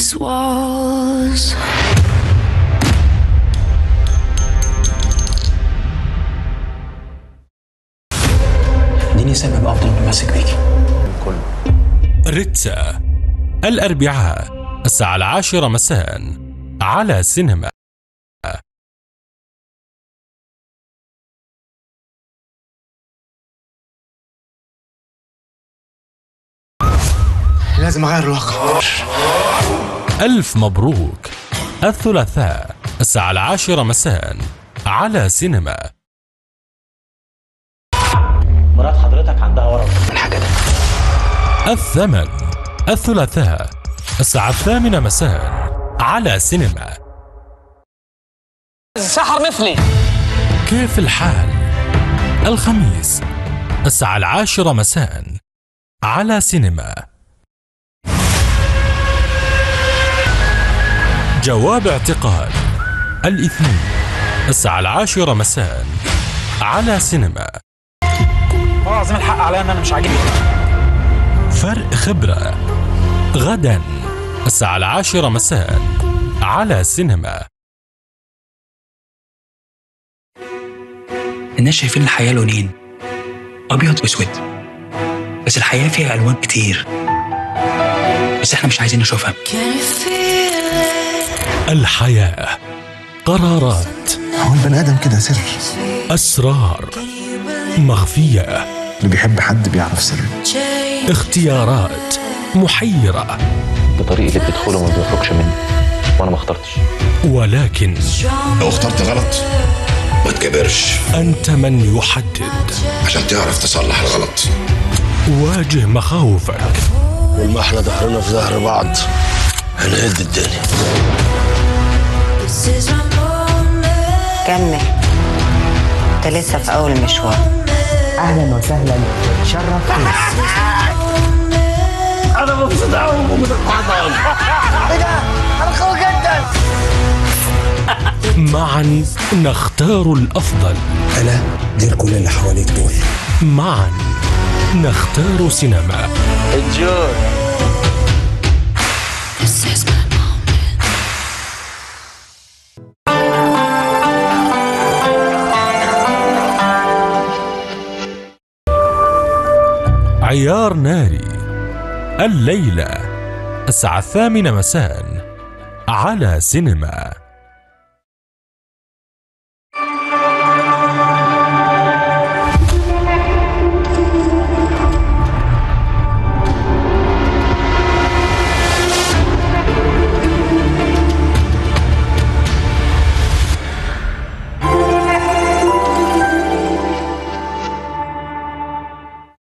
these walls. اديني سبب افضل متمسك بيكي ريتسا الأربعاء الساعة العاشرة مساء على سينما لازم اغير الواقع ألف مبروك الثلاثاء الساعة العاشرة مساء على سينما مرات حضرتك عندها ورم من حاجه ده الثمن الثلاثاء الساعة الثامنة مساء على سينما سحر مثلي كيف الحال الخميس الساعة العاشرة مساء على سينما جواب اعتقال الاثنين الساعة العاشرة مساء على سينما والله العظيم الحق عليا ان انا مش عاجبني فرق خبرة غدا الساعة العاشرة مساء على سينما الناس شايفين الحياه لونين ابيض واسود بس الحياه فيها الوان كتير بس احنا مش عايزين نشوفها Can you feel it? الحياة قرارات هو البني ادم كده سر أسرار مخفية اللي بيحب حد بيعرف سره Change. اختيارات محيرة الطريق اللي بتدخله ما بيخرجش منه وانا ما اخترتش ولكن لو اخترت غلط ما تكبرش أنت من يحدد عشان تعرف تصلح الغلط واجه مخاوفك طول ما احنا ظهرنا في ظهر بعض هنهد الدنيا This is my moment. كمل انت لسه في اول مشوار اهلا وسهلا شرفتني معا نختار الأفضل انا غير كل اللي حواليك دول معا نختار سينما This is my moment. عيار ناري الليلة الساعة الثامنة مساء على سينما